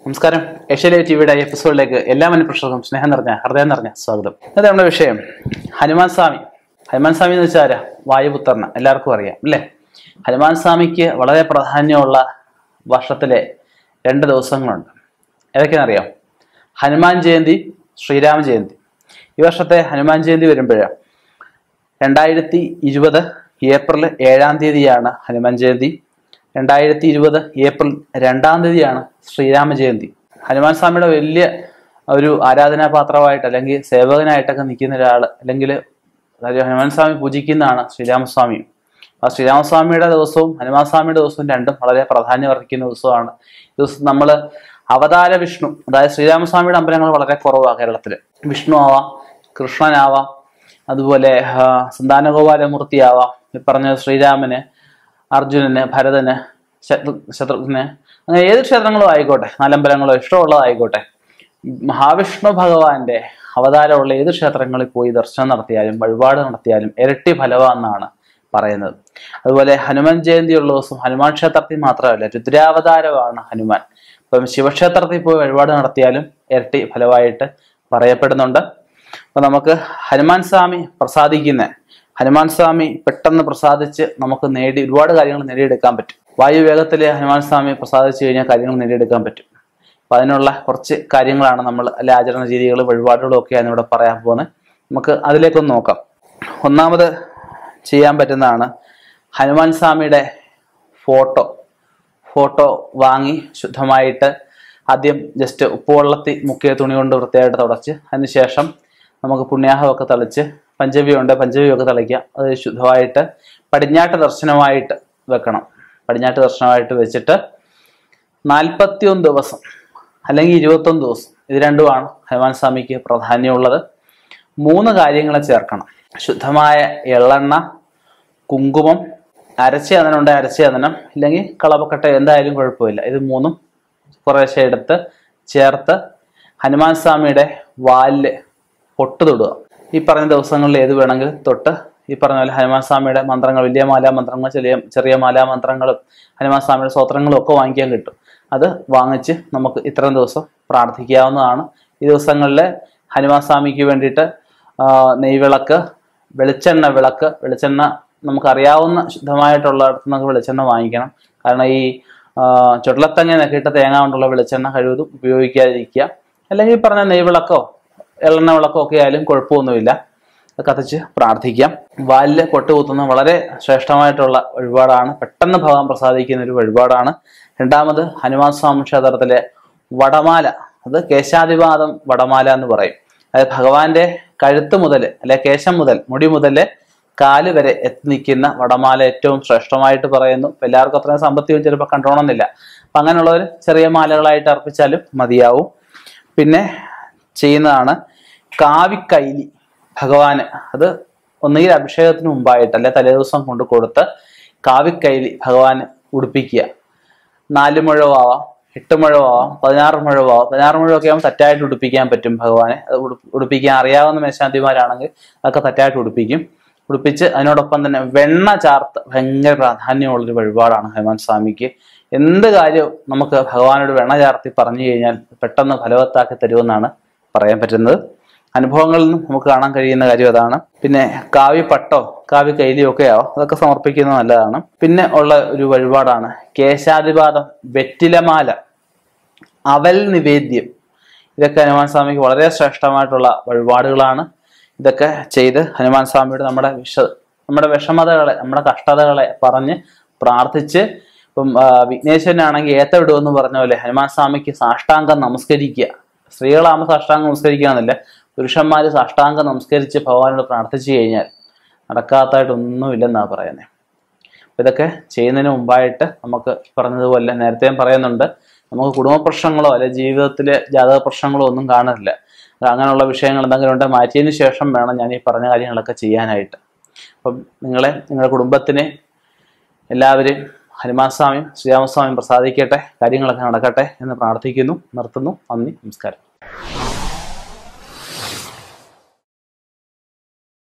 നമസ്കാരം ഏഷ്യയിലെ ടിവിയുടെ എപ്പിസോഡിലേക്ക് എല്ലാ മനുഷ്യർക്കും സ്നേഹം നിറഞ്ഞ ഹൃദയം നിറഞ്ഞ സ്വാഗതം ഇന്നത്തെ നമ്മുടെ വിഷയം ഹനുമാൻ സ്വാമി ഹനുമാൻ സ്വാമി എന്ന് വെച്ചാൽ ആരാ വായുപുത്രന് എല്ലാവർക്കും അറിയാം അല്ലേ ഹനുമാൻ സ്വാമിക്ക് വളരെ പ്രാധാന്യമുള്ള വർഷത്തിലെ രണ്ട് ദിവസങ്ങളുണ്ട് ഏതൊക്കെയാണെന്നറിയാം ഹനുമാൻ ജയന്തി ശ്രീരാമ ജയന്തി ഈ വർഷത്തെ ഹനുമാൻ ജയന്തി വരുമ്പോഴാണ് രണ്ടായിരത്തി ഇരുപത് ഏപ്രിൽ ഏഴാം തീയതിയാണ് ഹനുമാൻ ജയന്തി രണ്ടായിരത്തി ഇരുപത് ഏപ്രിൽ രണ്ടാം തീയതിയാണ് ശ്രീരാമ ജയന്തി ഹനുമാൻ സ്വാമിയുടെ വലിയ ഒരു ആരാധനാപാത്രമായിട്ട് അല്ലെങ്കിൽ സേവകനായിട്ടൊക്കെ നിൽക്കുന്ന ഒരാൾ അല്ലെങ്കിൽ അതായത് ഹനുമാൻ സ്വാമി പൂജിക്കുന്നതാണ് ശ്രീരാമസ്വാമി ആ ശ്രീരാമസ്വാമിയുടെ ദിവസവും ഹനുമാൻ സ്വാമിയുടെ ദിവസവും രണ്ടും വളരെ പ്രാധാന്യം അർഹിക്കുന്ന ദിവസമാണ് ഈ ദിവസം നമ്മൾ അവതാര വിഷ്ണു അതായത് ശ്രീരാമസ്വാമിയുടെ അമ്പലങ്ങൾ വളരെ കുറവാണ് കേരളത്തിൽ വിഷ്ണു ആവാം കൃഷ്ണനാവാം അതുപോലെ ആ, സന്താനഗോപാലമൂർത്തിയാവാം ഈ പറഞ്ഞ ശ്രീരാമന് അർജുനന് ഭരതന് ശത്രു ശത്രുഘ്ന് അങ്ങനെ ഏത് ക്ഷേത്രങ്ങളും ആയിക്കോട്ടെ നാലമ്പലങ്ങളോ ഇഷ്ടമുള്ളതായിക്കോട്ടെ മഹാവിഷ്ണു ഭഗവാന്റെ അവതാരമുള്ള ഏത് ക്ഷേത്രങ്ങളിൽ പോയി ദർശനം നടത്തിയാലും വഴിപാട് നടത്തിയാലും ഇരട്ടി ഫലമാണെന്നാണ് പറയുന്നത് അതുപോലെ ഹനുമാൻ ജയന്തിയുള്ള ദിവസം ഹനുമാൻ ക്ഷേത്രത്തിൽ മാത്രമല്ല രുദ്രാവതാരമാണ് ഹനുമാൻ ഇപ്പം ശിവക്ഷേത്രത്തിൽ പോയി വഴിപാട് നടത്തിയാലും ഇരട്ടി ഫലമായിട്ട് പറയപ്പെടുന്നുണ്ട് അപ്പൊ നമുക്ക് ഹനുമാൻ സ്വാമി പ്രസാദിക്കുന്ന ഹനുമാൻ സ്വാമി പെട്ടെന്ന് പ്രസാദിച്ച് നമുക്ക് നേടി ഒരുപാട് കാര്യങ്ങൾ നേടിയെടുക്കാൻ പറ്റും വായു വേഗത്തിൽ ഹനുമാൻ സ്വാമി പ്രസാദിച്ചു കഴിഞ്ഞാൽ കാര്യങ്ങൾ നേടിയെടുക്കാൻ പറ്റും അപ്പൊ അതിനുള്ള കുറച്ച് കാര്യങ്ങളാണ് നമ്മൾ അല്ലെ ആചരണ രീതികൾ വഴിപാടുകളും ഒക്കെയാണ് ഇവിടെ പറയാൻ പോകുന്നത് നമുക്ക് അതിലേക്കൊന്ന് നോക്കാം ഒന്നാമത് ചെയ്യാൻ പറ്റുന്നതാണ് ഹനുമാൻ സ്വാമിയുടെ ഫോട്ടോ ഫോട്ടോ വാങ്ങി ശുദ്ധമായിട്ട് ആദ്യം ജസ്റ്റ് ഉപ്പുവെള്ളത്തിൽ മുക്കിയ തുണി കൊണ്ട് വൃത്തിയായിട്ട് തുടച്ച് അതിനുശേഷം നമുക്ക് പുണ്യാഹമൊക്കെ തളിച്ച് പഞ്ചവിയുണ്ട് പഞ്ചവിയൊക്കെ തളിക്കാം അത് ശുദ്ധമായിട്ട് പടിഞ്ഞാട്ട് ദർശനമായിട്ട് വെക്കണം പടിഞ്ഞാട്ട് ദർശനമായിട്ട് വെച്ചിട്ട് നാൽപ്പത്തിയൊന്ന് ദിവസം അല്ലെങ്കിൽ ഇരുപത്തൊന്ന് ദിവസം ഇത് രണ്ടുമാണ് ഹനുമാൻ സ്വാമിക്ക് പ്രാധാന്യമുള്ളത് മൂന്ന് കാര്യങ്ങളെ ചേർക്കണം ശുദ്ധമായ എള്ളെണ്ണ കുങ്കുമം അരച്ച ചന്ദനുണ്ട് അരച്ച ചന്ദനം ഇല്ലെങ്കിൽ കളപക്കട്ട എന്തായാലും കുഴപ്പമില്ല ഇത് മൂന്നും കുറേശ്ശെ എടുത്ത് ചേർത്ത് ഹനുമാൻ സ്വാമിയുടെ വാലില് പൊട്ട് തൊടുക ഈ പറഞ്ഞ ദിവസങ്ങളിൽ ഏത് വേണമെങ്കിലും തൊട്ട് ഈ പറഞ്ഞ പോലെ ഹനുമാൻ സ്വാമിയുടെ മന്ത്രങ്ങൾ വലിയ മാലാ മന്ത്രങ്ങൾ ചെറിയ ചെറിയ മാലാ മന്ത്രങ്ങളും ഹനുമാൻ സ്വാമിയുടെ സ്തോത്രങ്ങളും ഒക്കെ വാങ്ങിക്കാൻ കിട്ടും അത് വാങ്ങിച്ച് നമുക്ക് ഇത്രയും ദിവസം പ്രാർത്ഥിക്കാവുന്നതാണ് ഈ ദിവസങ്ങളിൽ ഹനുമാൻ സ്വാമിക്ക് വേണ്ടിയിട്ട് ആ, നെയ്വിളക്ക് വെളിച്ചെണ്ണ വിളക്ക് വെളിച്ചെണ്ണ നമുക്കറിയാവുന്ന ശുദ്ധമായിട്ടുള്ള നിന്നൊക്കെ വെളിച്ചെണ്ണ വാങ്ങിക്കണം കാരണം ഈ ആ, ചുടലത്തങ്ങനൊക്കെ ഇട്ട തേങ്ങ കൊണ്ടുള്ള വെളിച്ചെണ്ണ കഴിവതും ഉപയോഗിക്കാതിരിക്കുക അല്ലെങ്കിൽ ഈ പറഞ്ഞ നെയ്വിളക്കോ എള്ളെണ്ണ വിളക്കോ ഒക്കെ ആയാലും കുഴപ്പമൊന്നുമില്ല അത് കത്തിച്ച് പ്രാർത്ഥിക്കാം വാലില് പൊട്ട് കുത്തുന്ന വളരെ ശ്രേഷ്ഠമായിട്ടുള്ള വഴിപാടാണ് പെട്ടെന്ന് ഭഗവാൻ പ്രസാദിക്കുന്ന ഒരു വഴിപാടാണ് രണ്ടാമത് ഹനുമാൻ സ്വാമി ക്ഷേത്രത്തിലെ വടമാല അത് കേശാതിപാദം വടമാല എന്ന് പറയും അതായത് ഭഗവാന്റെ കഴുത്ത് മുതൽ അല്ലെ കേശം മുതൽ മുടി മുതൽ കാല് വരെ എത്തി നിൽക്കുന്ന വടമാല ഏറ്റവും ശ്രേഷ്ഠമായിട്ട് പറയുന്നു ഇപ്പൊ എല്ലാവർക്കും അത്രയും സാമ്പത്തികം ചിലപ്പോൾ കണ്ടോണമെന്നില്ല അപ്പൊ അങ്ങനെയുള്ളവർ ചെറിയ മാലകളായിട്ട് അർപ്പിച്ചാലും മതിയാവും പിന്നെ ചെയ്യുന്നതാണ് കാവിക്കൈലി ഭഗവാന് അത് ഒന്നുകിൽ അഭിഷേകത്തിന് മുമ്പായിട്ട് അല്ലെ തലേദിവസം കൊണ്ട് കൊടുത്ത് കാവിക്കൈലി ഭഗവാന് ഉടുപ്പിക്കുക നാല് മുഴവാവാം എട്ട് മുഴവാവാം പതിനാറ് മുഴവാവാം പതിനാറ് മുഴമൊക്കെ ആകുമ്പോൾ തെറ്റായിട്ട് ഉടുപ്പിക്കാൻ പറ്റും ഭഗവാനെ അത് ഉടു- ഉടുപ്പിക്കാൻ അറിയാവുന്ന മേശാന്തിമാരാണെങ്കിൽ അതൊക്കെ തെറ്റായിട്ട് ഉടുപ്പിക്കും ഉടുപ്പിച്ച് അതിനോടൊപ്പം തന്നെ വെണ്ണ ചാർത്ത് ഭയങ്കര പ്രാധാന്യമുള്ളൊരു വഴിപാടാണ് ഹനുമാൻ സ്വാമിക്ക് എന്ത് കാര്യവും നമുക്ക് ഭഗവാനോട് വെണ്ണ ചാർത്തി പറഞ്ഞു കഴിഞ്ഞാൽ പെട്ടെന്ന് ഫലവത്താക്കി തരുമെന്നാണ് പറയാൻ പറ്റുന്നത് അനുഭവങ്ങളിൽ നിന്നും നമുക്ക് കാണാൻ കഴിയുന്ന കാര്യം അതാണ് പിന്നെ കാവ്യ പട്ടോ കാവ്യ കൈലിയോ ഒക്കെ ആവാം അതൊക്കെ സമർപ്പിക്കുന്നത് നല്ലതാണ് പിന്നെ ഉള്ള ഒരു വഴിപാടാണ് കേശാതിപാദം വെറ്റിലമാല അവൽ നിവേദ്യം ഇതൊക്കെ ഹനുമാൻ സ്വാമിക്ക് വളരെ ശ്രേഷ്ഠമായിട്ടുള്ള വഴിപാടുകളാണ് ഇതൊക്കെ ചെയ്ത് ഹനുമാൻ സ്വാമിയോട് നമ്മുടെ വിഷ നമ്മുടെ വിഷമതകളെ നമ്മുടെ കഷ്ടതകളെ പറഞ്ഞ് പ്രാർത്ഥിച്ച് ഇപ്പം ആ, വിഘ്നേശ്വരനാണെങ്കിൽ ഏത്ത വിടുമെന്ന് പറഞ്ഞ പോലെ ഹനുമാൻ സ്വാമിക്ക് സാഷ്ടാംഗം നമസ്കരിക്കുക സ്ത്രീകളാകുമ്പോൾ സാഷ്ടാംഗം നമസ്കരിക്കുകയെന്നില്ല പുരുഷന്മാര് സാഷ്ടാംഗം നമസ്കരിച്ച് ഭഗവാനോട് പ്രാർത്ഥിച്ചു കഴിഞ്ഞാൽ നടക്കാത്തതായിട്ടൊന്നുമില്ലെന്നാണ് പറയുന്നത് അപ്പൊ ഇതൊക്കെ ചെയ്യുന്നതിന് മുമ്പായിട്ട് നമുക്ക് പറഞ്ഞതുപോലെ നേരത്തെയും പറയുന്നുണ്ട് നമുക്ക് കുടുംബ പ്രശ്നങ്ങളോ അല്ലെ ജീവിതത്തിലെ ജാതക പ്രശ്നങ്ങളോ ഒന്നും കാണാറില്ല അത് അങ്ങനെയുള്ള വിഷയങ്ങൾ എന്തെങ്കിലും ഉണ്ടെങ്കിൽ മാറ്റിയതിന് ശേഷം വേണം ഞാൻ ഈ പറഞ്ഞ കാര്യങ്ങളൊക്കെ ചെയ്യാനായിട്ട് അപ്പം നിങ്ങളെ നിങ്ങളുടെ കുടുംബത്തിനെ എല്ലാവരും ഹനുമാൻ സ്വാമിയും ശ്രീരാമസ്വാമിയും പ്രസാദിക്കട്ടെ കാര്യങ്ങളൊക്കെ നടക്കട്ടെ എന്ന് പ്രാർത്ഥിക്കുന്നു നിർത്തുന്നു നന്ദി നമസ്കാരം